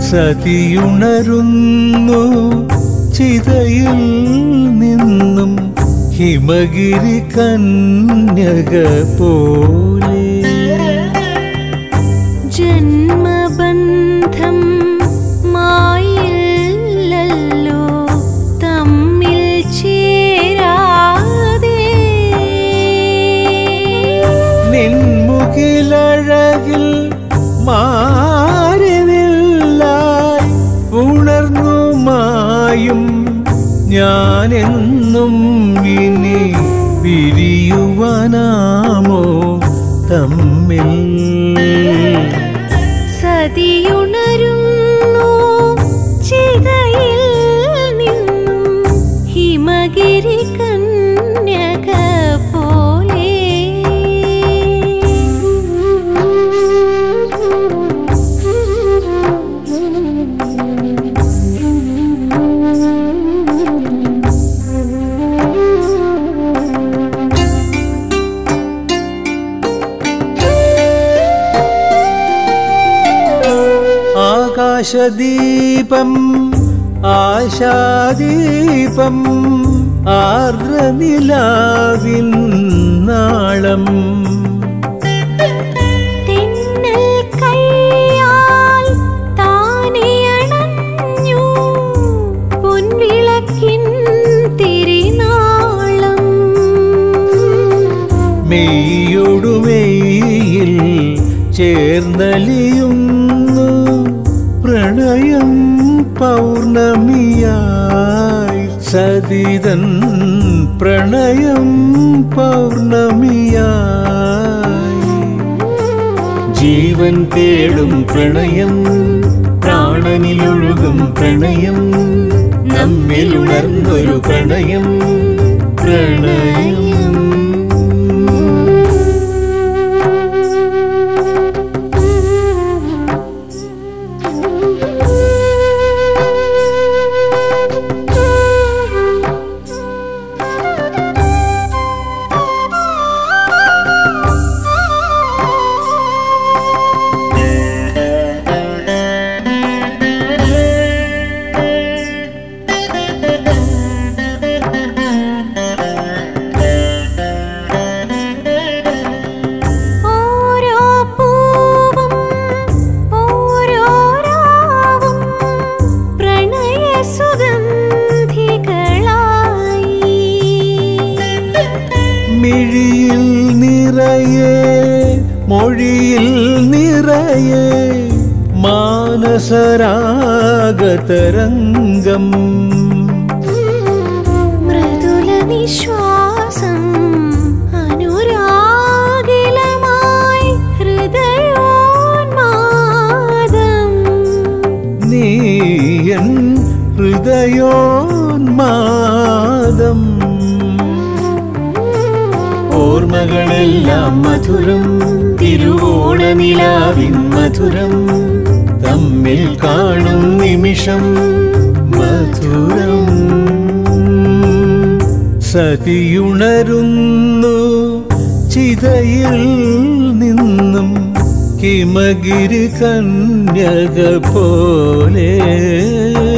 സതിയുണരുന്നു ചിതയിൽ നിന്നും ഹിമഗിരി കന്യക പോലെ ജന്മബന്ധം മായില്ലല്ലോ തമ്മിൽ ചേരാതെ നിൻമുകിലഴകിൽ മാറിനില്ലായി ഉണർന്നു മായും ഞാനെന്നും ഇനി പിരിയുവാനാമോ തമ്മിൽ സതിയുണരുന്നു ചിതയിൽ നിന്നും ഹിമഗിരി കന്യക പോലെ ആകാശദീപം ആശാദീപം ആർദ്രനിലാവിൻ നാളം തെന്നൽ കൈയാൽ താനെയണഞ്ഞു പൊൻവിളക്കിൻ തിരിനാളം മെയ്യൊടുമെയിൽ ചേർന്നലിയുന്നു പ്രണയം പൗർണമിയായി സതിതൻ പ്രണയം പൗർണമിയായി ജീവൻ തേടും പ്രണയം പ്രാണനിലൊഴുകും പ്രണയം നമ്മിലുണർന്നൊരു പ്രണയം പ്രണയം ഓരോ പൂവും ഓരോ രാവും പ്രണയ സുഗന്ധികളായി മിഴിയിൽ നിറയെ മൊഴിയിൽ നിറയെ മാനസരാഗതരംഗം മൃദുല നിശ്വാസം അനുരാഗിലമായി ഹൃദയോന്മാദം നീയൻ ഹൃദയോന്മാദം ഓർമ്മകളെല്ലാം മധുരം തിരുവോണനിലാവിൻ മധുരം തമ്മിൽ കാണും നിമിഷം മധുരം സതിയുണരുന്നു ചിതയിൽ നിന്നും ഹിമഗിരി കന്യക പോലെ